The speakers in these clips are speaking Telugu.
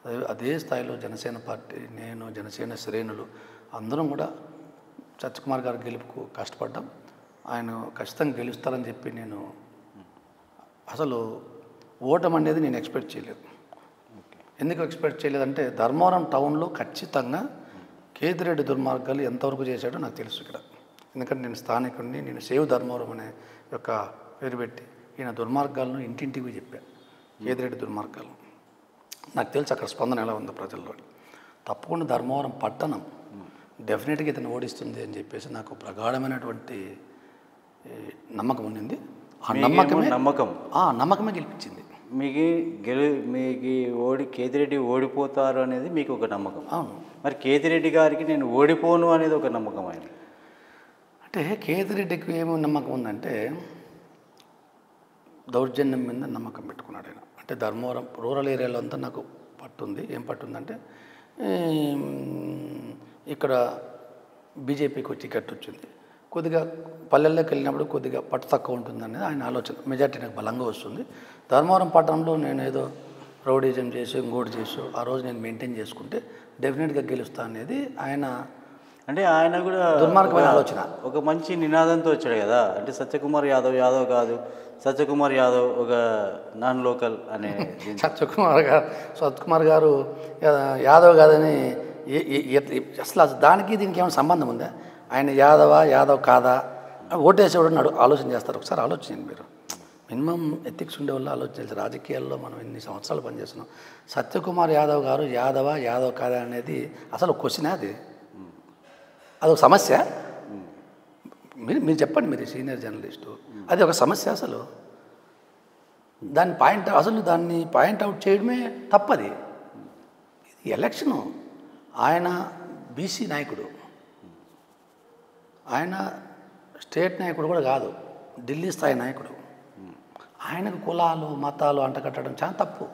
అదే అదే స్థాయిలో జనసేన పార్టీ నేను జనసేన శ్రేణులు అందరం కూడా సత్యకుమార్ గారి గెలుపుకు కష్టపడ్డాం ఆయన ఖచ్చితంగా గెలుస్తారని చెప్పి నేను అసలు ఓటం అనేది నేను ఎక్స్పెక్ట్ చేయలేదు ఎందుకు ఎక్స్పెక్ట్ చేయలేదంటే ధర్మవరం టౌన్లో ఖచ్చితంగా కేతిరెడ్డి దుర్మార్గాలు ఎంతవరకు చేశాడో నాకు తెలుసు ఇక్కడ ఎందుకంటే నేను స్థానికుడిని నేను సేవ్ ధర్మవరం అనే యొక్క పేరు పెట్టి ఈయన దుర్మార్గాలను ఇంటింటికి చెప్పాను కేతిరెడ్డి దుర్మార్గాలు నాకు తెలుసు అక్కడ స్పందన ఎలా ఉందో ప్రజల్లో తప్పకుండా ధర్మవరం పట్టణం డెఫినెట్గా ఇతను ఓడిస్తుంది అని చెప్పేసి నాకు ప్రగాఢమైనటువంటి ఈ, నమ్మకం ఉండింది ఆ మీకేమో నమ్మకమే నమ్మకం ఆ నమ్మకమే గెలిపించింది మీకు గెలు మీకు ఓడి కేతిరెడ్డి ఓడిపోతారు అనేది మీకు ఒక నమ్మకం అవును మరి కేతిరెడ్డి గారికి నేను ఓడిపోను అనేది ఒక నమ్మకం ఆయన అంటే కేతిరెడ్డికి ఏమి నమ్మకం ఉందంటే దౌర్జన్యం మీద నమ్మకం పెట్టుకున్నాడు ఆయన అంటే ధర్మవరం రూరల్ ఏరియాలో అంతా నాకు పట్టుంది ఏం పట్టుందంటే ఏం, ఇక్కడ బీజేపీకి టికెట్ వచ్చింది కొద్దిగా పల్లెల్లోకి వెళ్ళినప్పుడు కొద్దిగా పట్టు తక్కువ ఉంటుంది అనేది ఆయన ఆలోచన మెజార్టీ నాకు బలంగా వస్తుంది ధర్మవరం పట్టణంలో నేను ఏదో రౌడీజం చేసి ఇంకోటి చేసి ఆ రోజు నేను మెయింటైన్ చేసుకుంటే డెఫినెట్గా గెలుస్తా అనేది ఆయన అంటే ఆయన కూడా దుర్మార్గమైన ఒక- ఆలోచన. ఒక మంచి నినాదంతో వచ్చాడు కదా అంటే సత్యకుమార్ యాదవ్ యాదవ్ కాదు సత్యకుమార్ యాదవ్ ఒక నాన్ లోకల్ అనే దీంతో. సత్యకుమార్ గారు సత్యకుమార్ గారు యా- యాదవ్ కాదని ఏ- ఏ- ఏ- అసలు అసలు దానికి దీనికి ఏమైనా సంబంధం ఉందా ఆయన యాదవా యాదవ్ కాదా ఓటేసేవాడు అడు ఆలోచన చేస్తారు ఒకసారి ఆలోచించండి మీరు మినిమం ఎథిక్స్ ఉండే వాళ్ళు ఆలోచించాలి రాజకీయాల్లో మనం ఎన్ని సంవత్సరాలు పనిచేస్తున్నాం సత్యకుమార్ యాదవ్ గారు యాదవా యాదవ్ కాదా అనేది అసలు క్వశ్చన్ అది అదొక సమస్య మీరు మీరు చెప్పండి మీరు సీనియర్ జర్నలిస్టు అది ఒక సమస్య అసలు దాన్ని పాయింట్ అసలు దాన్ని పాయింట్ అవుట్ చేయడమే తప్పది ఇది ఎలక్షను ఆయన బీసీ నాయకుడు ఆయన స్టేట్ నాయకుడు కూడా కాదు ఢిల్లీ స్థాయి నాయకుడు ఆయనకు కులాలు మతాలు అంటగట్టడం చాలా తప్పు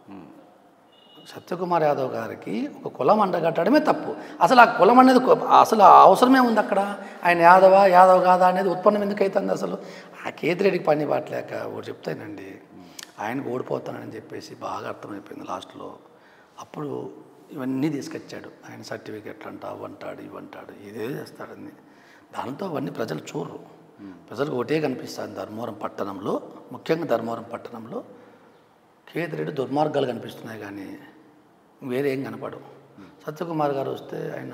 సత్యకుమార్ యాదవ్ గారికి ఒక కులం అంటగట్టడమే తప్పు అసలు ఆ కులం అనేది కు- అసలు ఆ అవసరమే ఉంది అక్కడ ఆయన యాదవ యాదవ్ కాదా అనేది ఉత్పన్నం ఎందుకు అవుతుంది అసలు ఆ కేతిరెడ్డికి పని పట్టలేక ఒకటి చెప్తానండి ఆయనకు ఓడిపోతానని చెప్పేసి బాగా అర్థమైపోయింది లాస్ట్లో అప్పుడు ఇవన్నీ తీసుకొచ్చాడు ఆయన సర్టిఫికెట్లు అంట అవంటాడు ఇవంటాడు ఇదే చేస్తాడని దాంతో అవన్నీ ప్రజలు చూడరు ప్రజలకు ఒకటే కనిపిస్తుంది ధర్మవరం పట్టణంలో ముఖ్యంగా ధర్మవరం పట్టణంలో కేతిరెడ్డి దుర్మార్గాలు కనిపిస్తున్నాయి కానీ వేరే ఏం కనపడవు సత్యకుమార్ గారు వస్తే ఆయన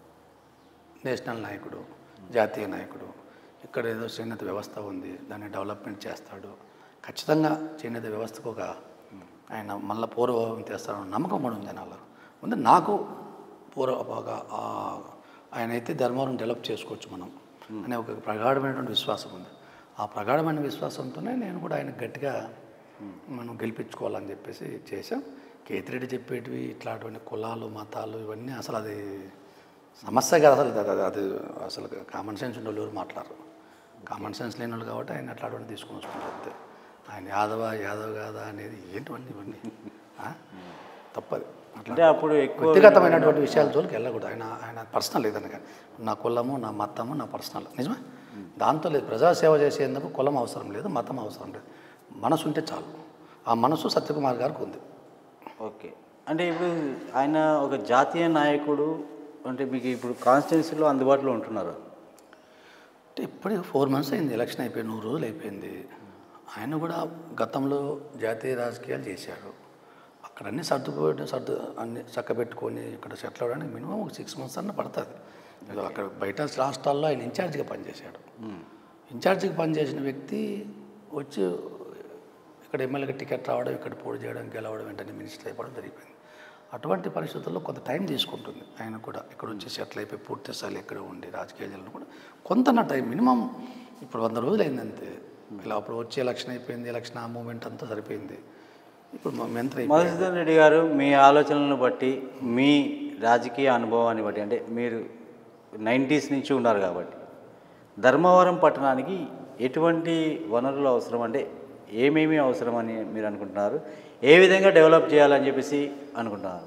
నేషనల్ నాయకుడు జాతీయ నాయకుడు ఇక్కడ ఏదో చేనేత వ్యవస్థ ఉంది దాన్ని డెవలప్మెంట్ చేస్తాడు ఖచ్చితంగా చేనేత వ్యవస్థకు ఒక ఆయన మళ్ళీ పూర్వభావం తెస్తాడని నమ్మకం కూడా ఉంది నాలో ముందు నాకు పూర్వ ఒక ఆ, ఆయన అయితే ధర్మవరం డెవలప్ చేసుకోవచ్చు మనం అనే ఒక ప్రగాఢమైనటువంటి విశ్వాసం ఉంది ఆ ప్రగాఢమైన విశ్వాసంతోనే నేను కూడా ఆయన గట్టిగా మనం గెలిపించుకోవాలని చెప్పేసి చేశాం కేతిరెడ్డి చెప్పేటివి ఇట్లాంటివన్నీ కులాలు మతాలు ఇవన్నీ అసలు అది సమస్య కాదు అసలు అది- అది- అది అసలు కామన్ సెన్స్ ఉన్న వాళ్ళు ఎవరు మాట్లాడరు కామన్ సెన్స్ లేని వాళ్ళు కాబట్టి ఆయన అట్లాంటివన్నీ తీసుకొని వస్తుంటారు అంతే ఆయన యాదవ యాదవ్ కాదా అనేది ఏంటివన్నీ ఇవన్నీ ఆ? తప్పది అట్లా అంటే అప్పుడు ఎక్కువ వ్యక్తిగతమైనటువంటి విషయాల జోలికి వెళ్ళకూడదు ఆయన ఆయన పర్సనల్ ఏదైనా కానీ నా కులము నా మతము నా పర్సనల్ నిజమే దాంతో లేదు ప్రజాసేవ చేసేందుకు కులం అవసరం లేదు మతం అవసరం లేదు మనసు ఉంటే చాలు ఆ మనసు సత్యకుమార్ గారికి ఉంది ఓకే అంటే ఇప్పుడు ఆయన ఒక జాతీయ నాయకుడు అంటే మీకు ఇప్పుడు కాన్స్టిట్యున్సీలో అందుబాటులో ఉంటున్నారు అంటే ఇప్పుడే ఫోర్ మంత్స్ అయింది ఎలక్షన్ అయిపోయి నూరు రోజులు అయిపోయింది ఆయన కూడా గతంలో జాతీయ రాజకీయాలు చేశారు అక్కడ అన్ని సర్దుకోవడం సర్దు అన్ని చక్కబెట్టుకొని ఇక్కడ సెటిల్ అవ్వడానికి మినిమం ఒక సిక్స్ మంత్స్ అన్న పడుతుంది ఏదో అక్కడ బయట రాష్ట్రాల్లో ఆయన ఇన్ఛార్జిగా పనిచేశాడు ఇన్ఛార్జిగా పనిచేసిన వ్యక్తి వచ్చి ఇక్కడ ఎమ్మెల్యేగా టికెట్ రావడం ఇక్కడ పోటీ చేయడం గెలవడం వెంటనే మినిస్టర్ అయిపోవడం జరిగిపోయింది అటువంటి పరిస్థితుల్లో కొంత టైం తీసుకుంటుంది ఆయన కూడా ఇక్కడ వచ్చి సెటిల్ అయిపోయి పూర్తి స్థాయిలో ఇక్కడ ఉండి రాజకీయ జనం కూడా కొంత నా టైం మినిమం ఇప్పుడు వంద రోజులు అయిందంతే ఇలా అప్పుడు వచ్చి ఎలక్షన్ అయిపోయింది ఎలక్షన్ ఆ మూమెంట్ అంతా సరిపోయింది ఇప్పుడు మా మెంత్రి అయిపోయారు. మధుసూదన్ రెడ్డి గారు మీ ఆలోచనలను బట్టి మీ రాజకీయ అనుభవాన్ని బట్టి అంటే మీరు నైంటీస్ నుంచి ఉన్నారు కాబట్టి ధర్మవరం పట్టణానికి ఎటువంటి వనరులు అవసరం అంటే ఏమేమి అవసరం అని మీరు అనుకుంటున్నారు ఏ విధంగా డెవలప్ చేయాలని చెప్పేసి అనుకుంటున్నారు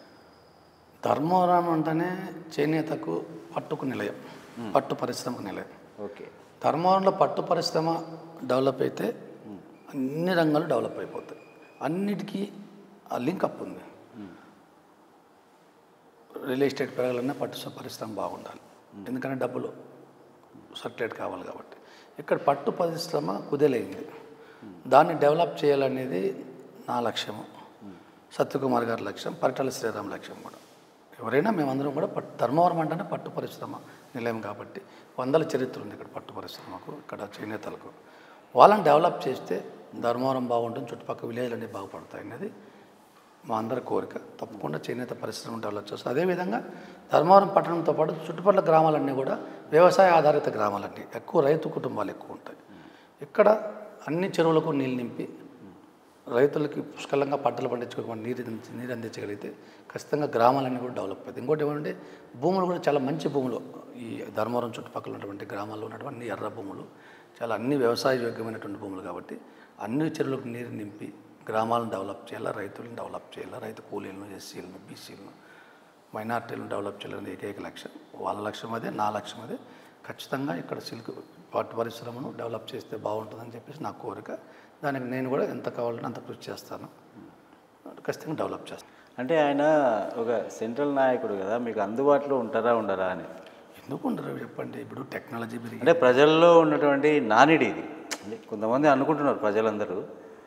ధర్మవరం అంటేనే చేనేతకు పట్టుకు నిలయం పట్టు పరిశ్రమకు నిలయం ఓకే ధర్మవరంలో పట్టు పరిశ్రమ డెవలప్ అయితే అన్ని రంగాలు డెవలప్ అయిపోతాయి అన్నిటికీ ఆ లింక్ అప్ ఉంది రియల్ ఎస్టేట్ పెరగాలన్నా పట్టు స- పరిశ్రమ బాగుండాలి ఎందుకంటే డబ్బులు సర్క్యులేట్ కావాలి కాబట్టి ఇక్కడ పట్టు పరిశ్రమ కుదేలైంది దాన్ని డెవలప్ చేయాలనేది నా లక్ష్యము సత్యకుమార్ గారి లక్ష్యం పరిటాల శ్రీరామ్ లక్ష్యం కూడా ఎవరైనా మేమందరం కూడా పట్టు ధర్మవరం అంటేనే పట్టు పరిశ్రమ నిలయం కాబట్టి వందల చరిత్ర ఉంది ఇక్కడ పట్టు పరిశ్రమకు ఇక్కడ చేనేతలకు వాళ్ళని డెవలప్ చేస్తే ధర్మవరం బాగుంటుంది చుట్టుపక్కల విలేజ్లు అన్నీ బాగుపడతాయి అనేది మా అందరి కోరిక తప్పకుండా చేనేత పరిశ్రమ డెవలప్ చేస్తాం అదేవిధంగా ధర్మవరం పట్టణంతో పాటు చుట్టుపక్కల గ్రామాలన్నీ కూడా వ్యవసాయ ఆధారిత గ్రామాలన్నీ ఎక్కువ రైతు కుటుంబాలు ఎక్కువ ఉంటాయి ఇక్కడ అన్ని చెరువులకు నీళ్ళు నింపి రైతులకి పుష్కలంగా పంటలు పండించుకోకుండా నీరు అంది- నీరు అందించగలిగితే ఖచ్చితంగా గ్రామాలన్నీ కూడా డెవలప్ అవుతాయి ఇంకోటి ఏమంటే భూములు కూడా చాలా మంచి భూములు ఈ ధర్మవరం చుట్టుపక్కల ఉన్నటువంటి గ్రామాల్లో ఉన్నటువంటి ఎర్ర భూములు చాలా అన్ని వ్యవసాయ యోగ్యమైనటువంటి భూములు కాబట్టి అన్ని చెరువులకు నీరు నింపి గ్రామాలను డెవలప్ చేయాలా రైతులను డెవలప్ చేయాలా రైతు కూలీలను ఎస్సీలను బీసీలను మైనార్టీలను డెవలప్ చేయాలనే ఏకైక లక్ష్యం వాళ్ళ లక్ష్యం అదే నా లక్ష్యం అదే ఖచ్చితంగా ఇక్కడ సిల్క్ పట్టు పరిశ్రమను డెవలప్ చేస్తే బాగుంటుందని చెప్పేసి నా కోరిక దానికి నేను కూడా ఎంత కావాలంటే అంత కృషి చేస్తాను ఖచ్చితంగా డెవలప్ చేస్తాను అంటే ఆయన ఒక సెంట్రల్ నాయకుడు కదా మీకు అందుబాటులో ఉంటారా ఉండరా అని ఎందుకు ఉండరు చెప్పండి ఇప్పుడు టెక్నాలజీ పెరిగి అంటే ప్రజల్లో ఉన్నటువంటి నానిడి ఇది అంటే కొంతమంది అనుకుంటున్నారు ప్రజలందరూ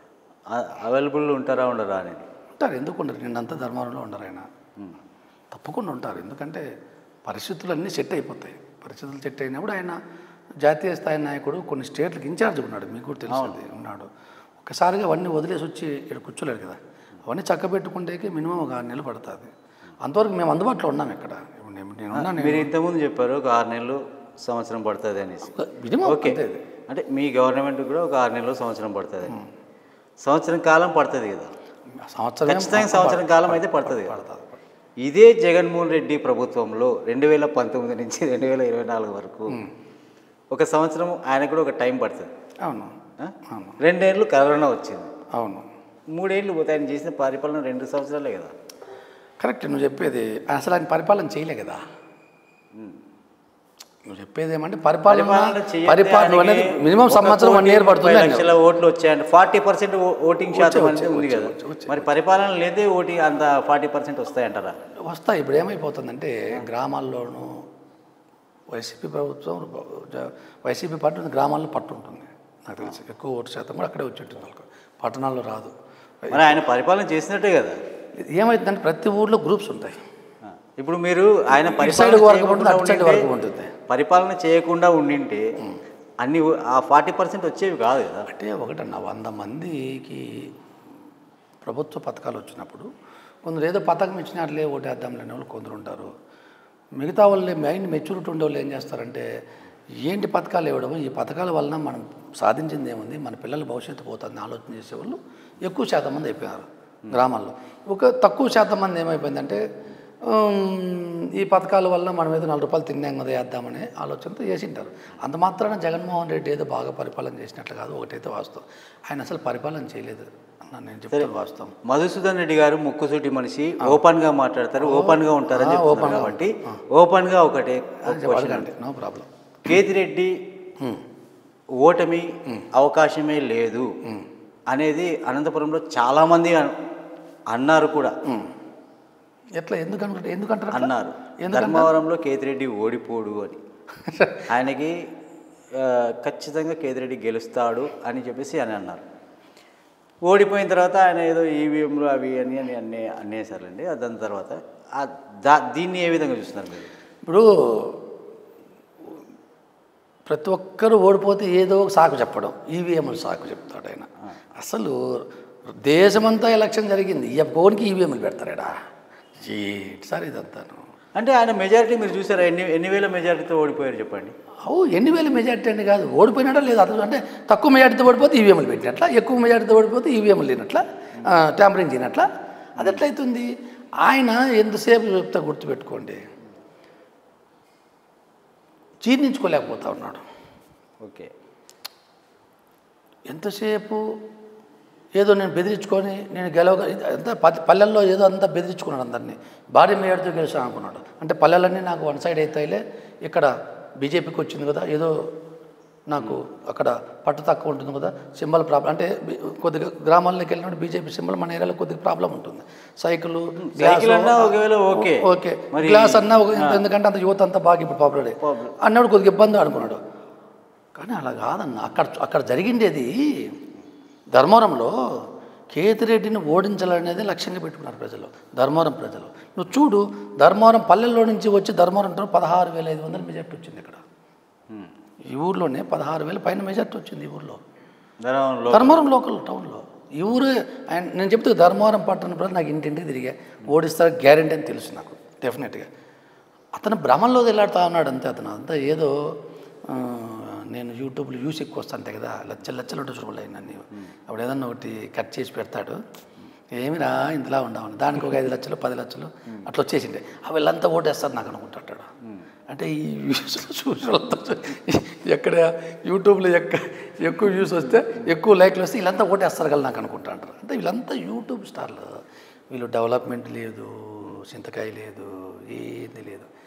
అవైలబుల్ ఉంటారా ఉండరా అనేది ఉంటారు ఎందుకు ఉండరు నిన్నంతా ధర్మవరంలో ఉండరు ఆయన తప్పకుండా ఉంటారు ఎందుకంటే పరిస్థితులు అన్నీ సెట్ అయిపోతాయి పరిస్థితులు సెట్ అయినప్పుడు ఆయన జాతీయ స్థాయి నాయకుడు కొన్ని స్టేట్లకు ఇన్ఛార్జ్ ఉన్నాడు మీకు కూడా తెలుస్తుంది ఉన్నాడు ఒక్కసారిగా అవన్నీ వదిలేసి వచ్చి ఇక్కడ కూర్చోలేడు కదా అవన్నీ చక్కబెట్టుకుంటేకి మినిమం ఒక ఆరు నెలలు పడుతుంది అంతవరకు మేము అందుబాటులో ఉన్నాం ఇక్కడ ఇప్పుడు నేను నేను ఉన్నాను మీరు ఇంతకుముందు చెప్పారు ఒక ఆరు నెలలు సంవత్సరం పడుతుంది అనేసి మినిమం ఓకే అంతే ఇది. అంటే మీ గవర్నమెంట్ కూడా ఒక ఆరు నెలలు సంవత్సరం పడుతుంది సంవత్సరం కాలం పడుతుంది కదా సంవత్సరం ఖచ్చితంగా సంవత్సరం కాలం అయితే పడుతుంది కదా పడుతుంది ఇదే జగన్మోహన్ రెడ్డి ప్రభుత్వంలో రెండు వేల పంతొమ్మిది నుంచి రెండు వేల ఇరవై నాలుగు వరకు ఒక సంవత్సరం ఆయనకు కూడా ఒక టైం పడుతుంది అవును ఆ? అవును రెండేళ్ళు కరోనా వచ్చింది అవును మూడేళ్ళు పోతే ఆయన చేసిన పరిపాలన రెండు సంవత్సరాలే కదా కరెక్ట్ నువ్వు చెప్పేది అసలు ఆయన పరిపాలన చేయలే కదా నువ్వు చెప్పేది ఏమంటే పరిపాలన పరిపాలన చేయతే పరిపాలన ఆయనకి అనేది మినిమం ఒక సంవత్సరం వన్ కోటి ఇయర్ ముప్పై పడుతుంది అని లక్షల ఓట్లు వచ్చాయండి ఫార్టీ పర్సెంట్ ఓటింగ్ శాతం వచ్చే, అనేది ఉంది వచ్చే, కదా వచ్చే, వచ్చే. మరి పరిపాలన లేదే ఓటి అంత ఫార్టీ పర్సెంట్ వస్తాయంటారా వస్తాయి ఇప్పుడు ఏమైపోతుందంటే గ్రామాల్లోనూ వైసీపీ ప్రభుత్వం జ- వైసీపీ పార్టీ ఉంది, గ్రామాల్లో పట్టు ఉంటుంది నాకు తెలిసి ఎక్కువ ఓటు శాతం కూడా అక్కడే వచ్చి ఉంటుంది వాళ్ళకు పట్టణాల్లో రాదు మరి ఆయన పరిపాలన చేసినట్టే కదా ఏమైతుందంటే ప్రతి ఊర్లో గ్రూప్స్ ఉంటాయి ఆ, ఇప్పుడు మీరు ఆయన ఇటు సైడ్ పరిపాలన వర్గం ఉంటుంది చేయకుండా అటు సైడ్ ఉండింటే- వర్గం ఉంటుంది పరిపాలన చేయకుండా ఉండింటే అన్ని ఓ- ఆ ఫార్టీ పర్సెంట్ వచ్చేవి కాదు కదా అంటే ఒకటన్న వంద మందికి ప్రభుత్వ పథకాలు వచ్చినప్పుడు కొందరు ఏదో పథకం ఇచ్చినట్లే ఓటేద్దాం లేని వాళ్ళు కొందరు ఉంటారు మిగతా వాళ్ళు మైండ్ మెచ్యూరిటీ ఉండే వాళ్ళు ఏం చేస్తారంటే ఏంటి పథకాలు ఇవ్వడం ఈ పథకాల వలన మనం సాధించింది ఏముంది మన పిల్లల భవిష్యత్తు పోతుంది ఆలోచన చేసేవాళ్ళు ఎక్కువ శాతం మంది అయిపోయారు గ్రామాల్లో ఒక తక్కువ శాతం మంది ఏమైపోయిందంటే ఉమ్, ఈ పథకాల వల్ల మనం ఏదో నాలుగు రూపాయలు తిన్నాం కదా వేద్దామనే ఆలోచనతో చేసింటారు అంత మాత్రాన జగన్మోహన్ రెడ్డి ఏదో బాగా పరిపాలన చేసినట్లు కాదు ఒకటైతే వాస్తవం ఆయన అసలు పరిపాలన చేయలేదు అన్న నేను చెప్తాను వాస్తవం మధుసూదన్ రెడ్డి గారు ముక్కుసూటి మనిషి ఓపెన్ గా మాట్లాడతారు ఓపెన్ గా ఉంటారని చెప్తున్నారు కాబట్టి ఓపెన్ గా ఒకటే ఒక క్వశ్చన్ అడగండి నో ప్రాబ్లం కేతిరెడ్డి ఓటమి అవకాశమే లేదు అనేది అనంతపురంలో చాలా మంది అన్- అన్నారు కూడా ఎట్లా ఎందుకు అనుకుంటే ఎందుకంటారు అట్లా? అన్నారు ఎందుకంటారు? ధర్మవరంలో కేతిరెడ్డి ఓడిపోడు అని ఆయనకి ఆ, ఖచ్చితంగా కేతిరెడ్డి గెలుస్తాడు అని చెప్పేసి అని అన్నారు ఓడిపోయిన తర్వాత ఆయన ఏదో ఈవీఎంలు అవి అని అని అన్నీ అనేసారండి దాని తర్వాత ఆ దా దీన్ని ఏ విధంగా చూస్తున్నారు మీరు ఇప్పుడు ప్రతి ఒక్కరు ఓడిపోతే ఏదో ఒక సాకు చెప్పడం ఈవీఎంలు సాకు చెప్తాడు ఆయన అసలు దేశమంతా ఎలక్షన్ జరిగింది ఈ ఫోన్కి ఈవీఎంలు పెడతారాడా ఏంటి సార్ ఇదంతాను అంటే ఆయన మెజారిటీ మీరు చూసారా ఎన్ని ఎన్ని వేల మెజారిటీతో ఓడిపోయారు చెప్పండి అవు ఎన్ని వేల మెజార్టీ అని కాదు ఓడిపోయినట్లా లేదు అతను అంటే తక్కువ మెజార్టీతో ఓడిపోతే ఈవీఎంలు పెట్టినట్ల ఎక్కువ మెజార్టీతో ఓడిపోతే ఈవీఎంలు లేనట్ల ట్యాంపరింగ్ చేయనట్ల అది ఎట్లయితుంది ఆయన ఎంతసేపు చెప్తా గుర్తుపెట్టుకోండి జీర్ణించుకోలేకపోతా ఉన్నాడు ఓకే ఎంతసేపు ఏదో నేను బెదిరించుకొని నేను గెలవగ అంతా ప- పల్లెల్లో ఏదో అంతా బెదిరించుకున్నాడు అందరినీ భారీ మేయర్తో గెలిచాను అనుకున్నాడు అంటే పల్లెలన్నీ నాకు వన్ సైడ్ అవుతాయిలే ఇక్కడ బీజేపీకి వచ్చింది కదా ఏదో నాకు అక్కడ పట్టు తక్కువ ఉంటుంది కదా సింబల్ ప్రాబ్లం అంటే బి- కొద్దిగా గ్రామాల్లోకి వెళ్ళినప్పుడు బీజేపీ సింబల్ మన ఏరియాలో కొద్దిగా ప్రాబ్లం ఉంటుంది సైకిల్ సైకిల్ అన్నా ఒకవేళ ఓకే ఓకే గ్లాస్ అన్నా ఒక- ఎందుకంటే అంత యువత అంతా బాగా ఇప్పుడు పాపులర్ అన్నాడు కొద్దిగా ఇబ్బంది అనుకున్నాడు కానీ అలా కాదన్న అక్కడ అక్కడ జరిగిండేది ధర్మవరంలో కేతిరెడ్డిని ఓడించాలనేది లక్ష్యంగా పెట్టుకున్నారు ప్రజలు ధర్మవరం ప్రజలు నువ్వు చూడు ధర్మవరం పల్లెల్లో నుంచి వచ్చి ధర్మవరం అంటారు పదహారు వేల ఐదు వందల మెజార్టీ వచ్చింది ఇక్కడ ఉమ్. ఈ ఊర్లోనే పదహారు వేల పైన మెజార్టీ వచ్చింది ఈ ఊర్లో ధర్మవరంలో ధర్మవరం లోకల్ టౌన్లో ఈ ఊరే ఆయన నేను చెప్తే ధర్మవరం పట్టణ ప్రజలు నాకు ఇంటింటికి తిరిగా ఓడిస్తారు గ్యారంటీ అని తెలుసు నాకు డెఫినెట్గా అతను భ్రమంలో వెళ్ళాడుతూ ఉన్నాడు అంతే అతను అంతా ఏదో ఆ, నేను యూట్యూబ్లో యూస్ ఎక్కువ వస్తాంటే కదా లచ్చలు లచ్చలు ఉంటుంది చూడాలి నన్ను అప్పుడు ఏదన్నా ఒకటి కట్ చేసి పెడతాడు ఏమిరా ఇంతలా ఉండవని దానికి ఒక ఐదు లక్షలు పది లక్షలు అట్లా వచ్చేసిండే అవి వీళ్ళంతా ఓటేస్తారు నాకు అనుకుంటాడు అంటే ఈ వ్యూస్లో చూసి ఎక్కడ యూట్యూబ్లో ఎక్క ఎక్కువ వ్యూస్ వస్తే ఎక్కువ లైక్లు వస్తే వీళ్ళంతా ఓటేస్తారు కదా నాకు అనుకుంటా అంటారు అంటే వీళ్ళంతా యూట్యూబ్ స్టార్లు వీళ్ళు డెవలప్మెంట్ లేదు చింతకాయ లేదు ఏది లేదు